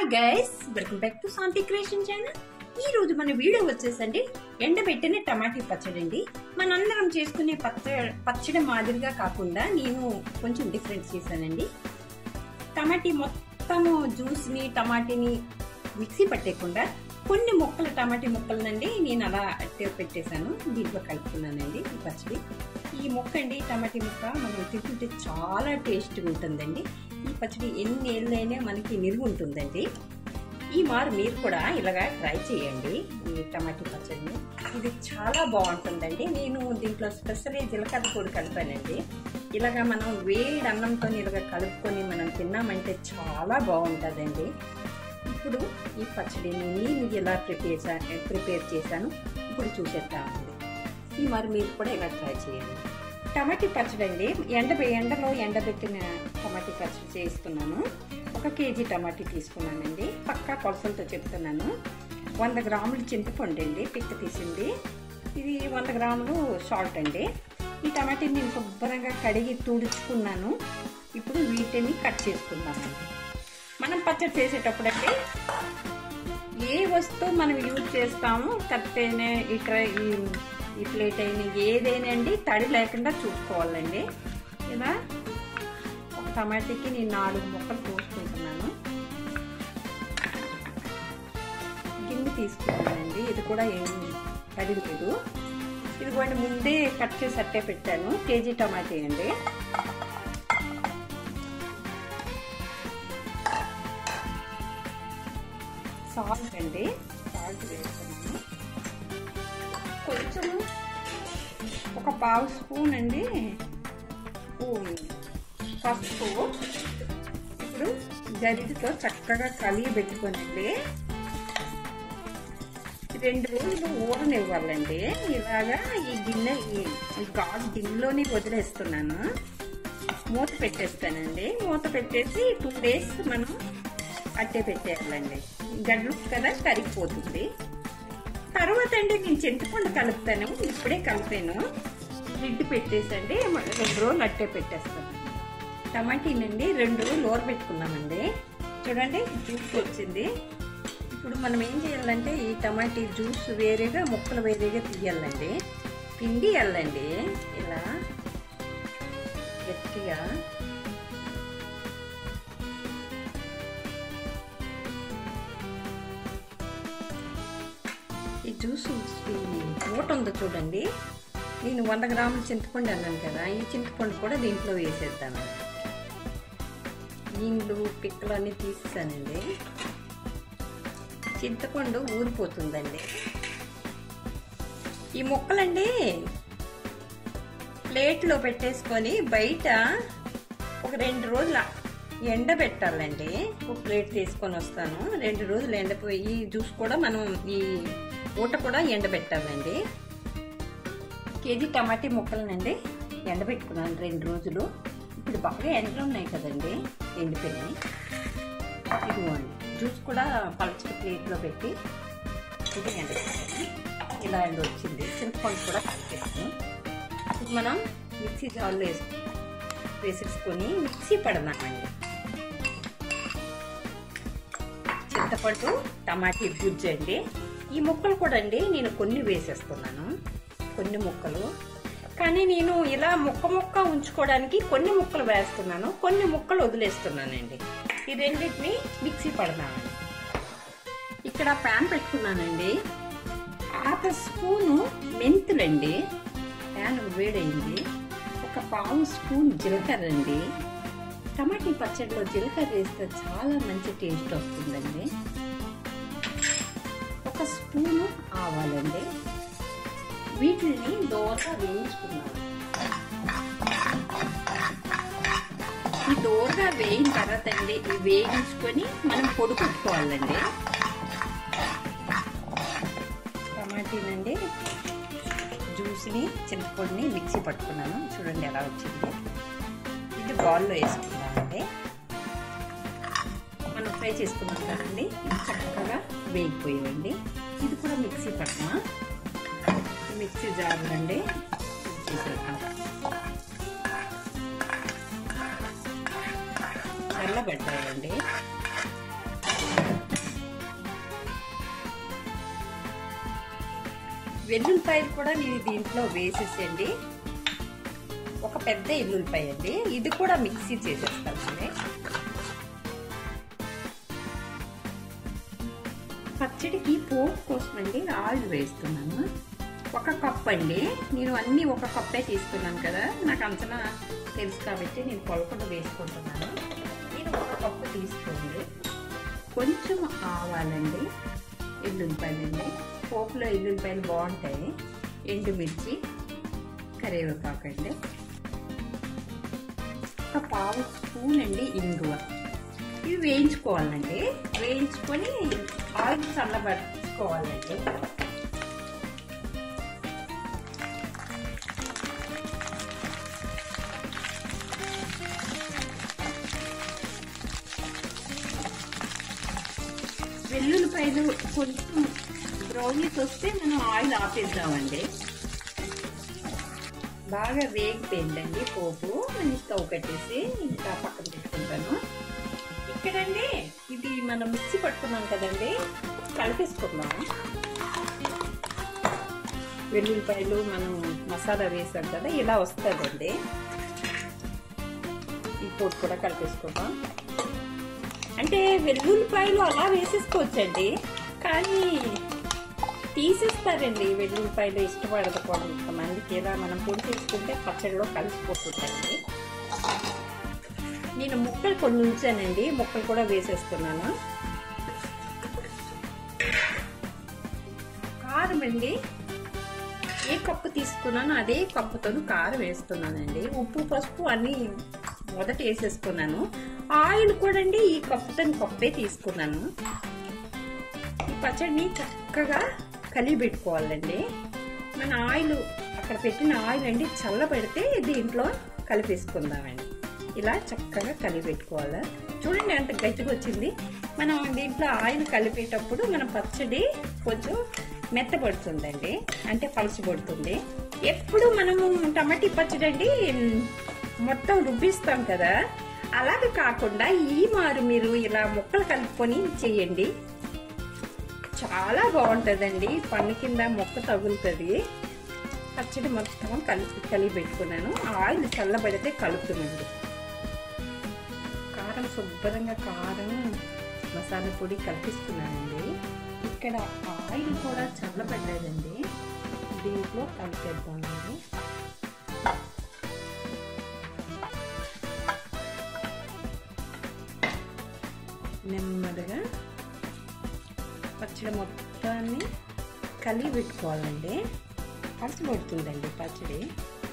hi guys welcome back to Shanti creation channel ఈ రోజు మన వీడియో వచ్చేసండి ఎండబెట్టిన టమాటీ పచ్చడి అండి మనందరం చేసుకునే పచ్చ పచ్చడి మాదిరిగా కాకుండా నేను కొంచెం డిఫరెంట్ చేశానండి టమాటీ మొత్తము జ్యూస్ని టమాటీని మిక్సీ పట్టేయకుండా కొన్ని ముక్కలు టమాటీ ముక్కలనండి నేను అలా అట్టే పెట్టేశాను దీంట్లో కలుపుకున్నానండి ఈ పచ్చడి ఈ ముక్క అండి టమాటీ ముక్క మనం తింటుంటే చాలా టేస్ట్గా ఉంటుందండి ఈ పచ్చడి ఎన్ని ఏళ్ళైనా మనకి నిలువ ఉంటుందండి ఈ మారు మీరు కూడా ఇలాగా ట్రై చేయండి ఈ టమాటీ పచ్చడిని ఇది చాలా బాగుంటుందండి నేను దీంట్లో స్పెషల్ జీలకర్ర పొడి కలిపానండి ఇలాగా మనం వేడి అన్నంతో ఇలాగ కలుపుకొని మనం తిన్నామంటే చాలా బాగుంటుందండి ఇప్పుడు ఈ పచ్చడిని నేను ఎలా ప్రిపేర్ ప్రిపేర్ చేశాను ఇప్పుడు చూసేద్దామండి ఈ మరి మీరు కూడా ఇలా ట్రై చేయండి టమాటీ పచ్చడి అండి ఎండ ఎండలో ఎండబెట్టిన టమాటీ పచ్చడి చేసుకున్నాను ఒక కేజీ టమాటీ తీసుకున్నానండి పక్కా కొలసలతో చెప్తున్నాను వంద గ్రాములు చింతపండు అండి పిక్క తీసింది ఇది వంద గ్రాములు సాల్ట్ అండి ఈ టమాటీని నేను శుభ్రంగా కడిగి తుడుచుకున్నాను ఇప్పుడు వీటిని కట్ చేసుకున్నామండి మనం పచ్చడి చేసేటప్పుడు అంటే ఏ వస్తువు మనం యూజ్ చేస్తామో కత్తైనా ఈ ట్రై ఈ ఈ ప్లేట్ అయినా ఏదైనా అండి తడి లేకుండా చూసుకోవాలండి ఇలా ఒక టమాటీకి నేను నాలుగు ముక్కలు పోసుకుంటున్నాను గిన్నె తీసుకున్నానండి ఇది కూడా ఏం తడి లేదు ఇదిగోండి ముందే కట్ చేసి అట్టే పెట్టాను కేజీ టమాటీ అండి సాల్ట్ అండి సాల్ట్ వేస్తున్నాను కొంచెము ఒక పావు స్పూన్ అండి పసుపు ఇప్పుడు గరిటితో చక్కగా కలిగి పెట్టుకోనండి రెండు రోజులు ఊరనివ్వాలండి ఇలాగా ఈ గిన్నె ఈ గాజు గిన్నెలోని వదిలేస్తున్నాను మూత పెట్టేస్తానండి మూత పెట్టేసి టూ డేస్ మనం అట్టే పెట్టేయాలండి గడ్లు కదా కరిగిపోతుంది తర్వాత అండి నేను చింతపండు కలుపుతాను ఇప్పుడే కలిపాను లిడ్ పెట్టేసండి రెండు రోజులు అట్టే పెట్టేస్తాను టమాటీనండి రెండు రోజులు ఊరబెట్టుకున్నామండి చూడండి జ్యూస్ వచ్చింది ఇప్పుడు మనం ఏం చేయాలంటే ఈ టమాటీ జ్యూస్ వేరేగా ముక్కలు వేరేగా తీయాలండి పిండి వెళ్ళండి ఇలా గట్టిగా ఈ జ్యూస్ ఈ మూట ఉందో చూడండి నేను వంద గ్రాముల చింతపండు అన్నాను కదా ఈ చింతపండు కూడా దీంట్లో వేసేద్దాను ఇండ్లు పిక్కలు అన్నీ తీసేసానండి చింతపండు ఊరిపోతుందండి ఈ ముక్కలండి ప్లేట్లో పెట్టేసుకొని బయట ఒక రెండు రోజుల ఎండబెట్టాలండి ఒక ప్లేట్ తీసుకొని వస్తాను రెండు రోజులు ఎండపోయి ఈ జ్యూస్ కూడా మనం ఈ ఊట కూడా ఎండబెట్టాలండి కేజీ టమాటీ ముక్కలనండి ఎండబెట్టుకున్నాను రెండు రోజులు ఇప్పుడు బాగా ఎండలు ఉన్నాయి కదండి ఎండిపోయినాయి ఇదిగోండి జ్యూస్ కూడా పలచటి ప్లేట్లో పెట్టి ఇది ఎండబెట్టాను ఇలా ఎండ వచ్చింది చింతపండు కూడా కలిపేసాను ఇది మనం మిక్సీ జార్లో వేసి వేసేసుకొని మిక్సీ పడదామండి చింతపండు టమాటీ గుజ్జు అండి ఈ ముక్కలు కూడా అండి నేను కొన్ని వేసేస్తున్నాను కొన్ని ముక్కలు కానీ నేను ఇలా ముక్క ముక్క ఉంచుకోవడానికి కొన్ని ముక్కలు వేస్తున్నాను కొన్ని ముక్కలు వదిలేస్తున్నానండి ఈ రెండింటిని మిక్సీ పడదామండి ఇక్కడ ప్యాన్ పెట్టుకున్నానండి హాఫ్ స్పూను మెంతులండి ప్యాన్ వేడైంది ఒక పావు స్పూన్ జీలకర్ర అండి టమాటీ పచ్చడిలో జీలకర్ర వేస్తే చాలా మంచి టేస్ట్ వస్తుందండి ఒక స్పూను ఆవాలండి వీటిని దోరగా వేయించుకున్నాను ఈ దోరగా వేయిన తర్వాత అండి ఇవి వేయించుకొని మనం పొడి పెట్టుకోవాలండి టమాటీనండి జ్యూస్ని చింతపొడిని మిక్సీ పట్టుకున్నాను చూడండి ఎలా వచ్చింది ఇది బౌల్లో వేసుకున్నామండి మనం ఫ్రై చేసుకున్నాం కదండి ఇది చక్కగా వేగిపోయాయండి ఇది కూడా మిక్సీ పట్టిన మిక్సీ జార్ అండి తెల్లబడ్డాయండి వెల్లుల్లిపాయలు కూడా నేను దీంట్లో వేసేసండి ఒక పెద్ద ఎల్లుల్లిపాయ అండి ఇది కూడా మిక్సీ చేసేస్తానండి పచ్చడికి పోపు కోసం అండి ఆయిల్ వేస్తున్నాను ఒక కప్ అండి నేను అన్నీ ఒక కప్పే తీసుకున్నాను కదా నాకు అంచనా తెలుసు కాబట్టి నేను కొలకుండా వేసుకుంటున్నాను నేను ఒక కప్పు తీసుకోండి కొంచెం ఆవాలండి ఎల్లుల్లిపాయలండి పోపులో ఎల్లుల్లిపాయలు బాగుంటాయి ఎండుమిర్చి కరివేపాకు అండి ఒక పావు స్పూన్ అండి ఇంగువ ఇవి వేయించుకోవాలండి వేయించుకొని ఆయిల్ చల్లబట్టుకోవాలండి వెల్లుల్లిపాయలు కొంచెం బ్రౌనీస్ వస్తే మనం ఆయిల్ ఆపేద్దామండి బాగా వేగిపోయిందండి పోపు నేను స్టవ్ కట్టేసి ఇంకా పక్కన పెట్టుకుంటాను ఇక్కడండి ఇది మనం మిక్సీ పట్టుకున్నాం కదండి కలిపేసుకుందాం వెల్లుల్లిపాయలు మనం మసాలా వేసాం కదా ఇలా వస్తుందండి ఈ పోటు కూడా కలిపేసుకుందాం అంటే వెల్లుల్లిపాయలు అలా వేసేసుకోవచ్చండి కానీ తీసేస్తారండి వెల్లుల్లిపాయలు ఇష్టపడదు కొంతమందికి ఇలా మనం పొడి చేసుకుంటే పచ్చడిలో కలిసిపోతుందండి నేను ముక్కలు కొన్ని ఉంచానండి ముక్కలు కూడా వేసేస్తున్నాను కారం అండి ఏ కప్పు తీసుకున్నానో అదే కప్పుతో కారం వేస్తున్నానండి ఉప్పు పసుపు అన్నీ మొదట వేసేసుకున్నాను ఆయిల్ కూడా అండి ఈ కప్పుతో కప్పే తీసుకున్నాను ఈ పచ్చడిని చక్కగా కలిగి పెట్టుకోవాలండి మన ఆయిల్ అక్కడ పెట్టిన ఆయిల్ అండి చల్లబెడితే దీంట్లో కలిపేసుకుందామండి ఇలా చక్కగా కలిపి పెట్టుకోవాలి చూడండి ఎంత గట్టిగా వచ్చింది మనం దీంట్లో ఆయిల్ కలిపేటప్పుడు మన పచ్చడి కొంచెం మెత్తబడుతుందండి అంటే పలచబడుతుంది ఎప్పుడు మనము టమాటీ పచ్చడి అండి మొత్తం రుబ్బిస్తాం కదా అలాగే కాకుండా ఈ మారు మీరు ఇలా ముక్కలు కలుపుకొని చేయండి చాలా బాగుంటుందండి పన్ను కింద మొక్క తగులుతుంది పచ్చడి మొత్తం కలిపి కలిపి పెట్టుకున్నాను ఆయిల్ చల్లబడితే కలుపుతుందండి కారం శుభ్రంగా కారం మసాలా పొడి కలిపిస్తున్నానండి ఇక్కడ ఆయిల్ కూడా చల్లబడ్డదండి దీంట్లో కలిపేద్దామండి నెమ్మదిగా పచ్చడి మొత్తాన్ని కలిగి పెట్టుకోవాలండి పలచబడుతుందండి పచ్చడి